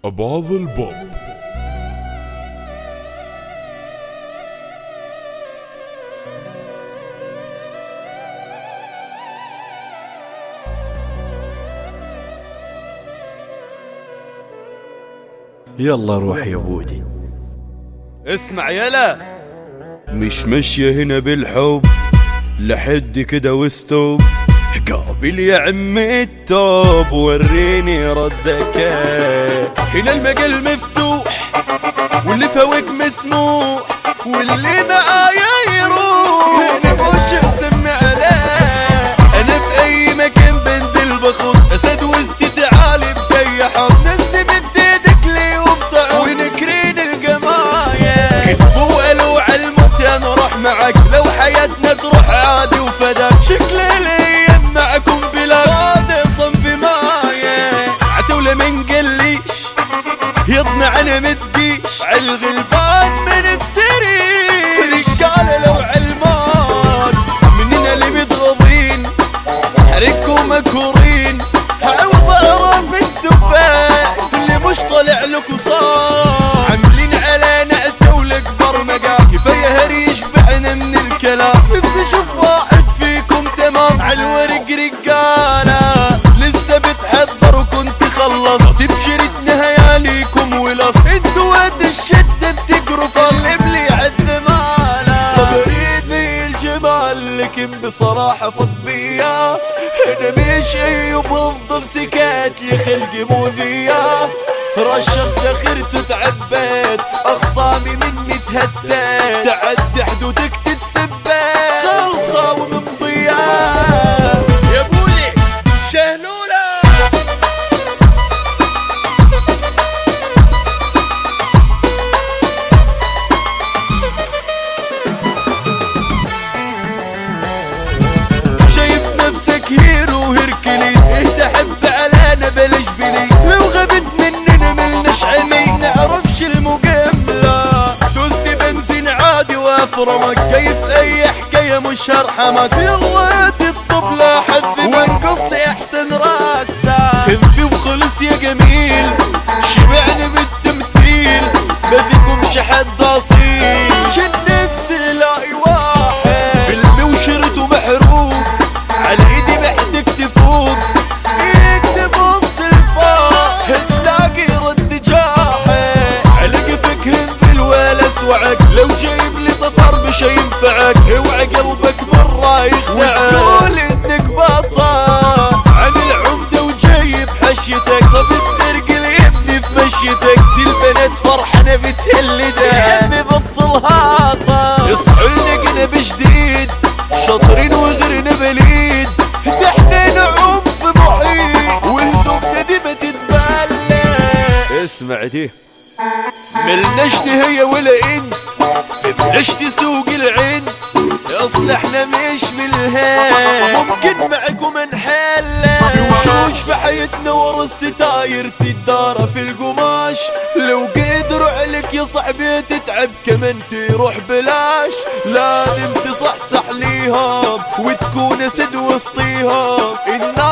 أبعض البوب يلا روح يا بودي اسمع يلا مش ماشية هنا بالحب لحد كده وستوب قابل يا عم التوب وريني ردك هنا المجال مفتوح واللي فوق مسموح واللي معايا يروح هنا بوش اسمي عليه انا في اي مكان بنزل بخط اسد وسطي تعالي بدي حط نزلي بديدك لي وبطع ونكرين القماية كتبوا قالوا عالموت انا راح معك لو حياتنا تروح عادي وفداك شكل الايام معكم بلا صادق صنف مايه عتولة من قليش يضنع انا متقيش عالغلبان من افتري رجالة لو علمان مننا اللي متغاضين حركوا مكورين عوض اعراف التفاح اللي مش طالع لك وصار عاملين علينا عتولة برمجة كفاية هري يشبعنا من الكلام نفسي اشوف واحد فيكم تمام عالورق رجالة لسه بتحضر وكنت خلصت بشريط نهاياليكم ولص انتوا قد الشدة بتجروا فاللي بلي عد مالا صبرين ذي الجمال لكن بصراحة فضبية انا مش ايوب افضل سكات لخلقي مؤذية رشقت اخرت تعبيت اخصامي مني تهديت تعدي حدودك تتسبت خلصة وممضية يا بولي شهلولة شايف نفسك هيرو هيركليس اهدى حب علينا بلاش بليس لو غبت مننا ملناش عيني نعرفش المجاملة دوست بنزين عادي وافرمك كيف اي حكاية مش هرحمك يلا الطب لا حد وارقص لي احسن راكسة كنفي وخلص يا جميل شبعنا بالتمثيل ما فيكمش حد اصيل شن نفسي لاقي واحد فيلم وشرته محروق على ايدي محتاج تفوق يكتب بص الفوق هتلاقي رد جاحد على قفك هنزل ولا اسوعك لو جايب لي تطر مش هينفعك اوعى قلبك مرة يخدعك وتقول انك بطل عن العمدة وجايب حشيتك طب استرقل يا ابني في مشيتك دي البنات فرحانة بتهلدك يا عمي بطل هاطل اصحوا لنا قنا بجديد شاطرين وغيرنا بليد ده احنا نعوم في محيط وهدومنا دي ما تتبلى اسمع دي ملناش نهاية ولا انت في بلاش تسوق العين اصل احنا مش من الهان ممكن معكم نحل في وشوش في حياتنا ورا الستاير تدارى في القماش لو قدروا عليك يا صاحبي تتعب كمان تروح بلاش لازم تصحصح ليهم وتكون اسد وسطيهم الناس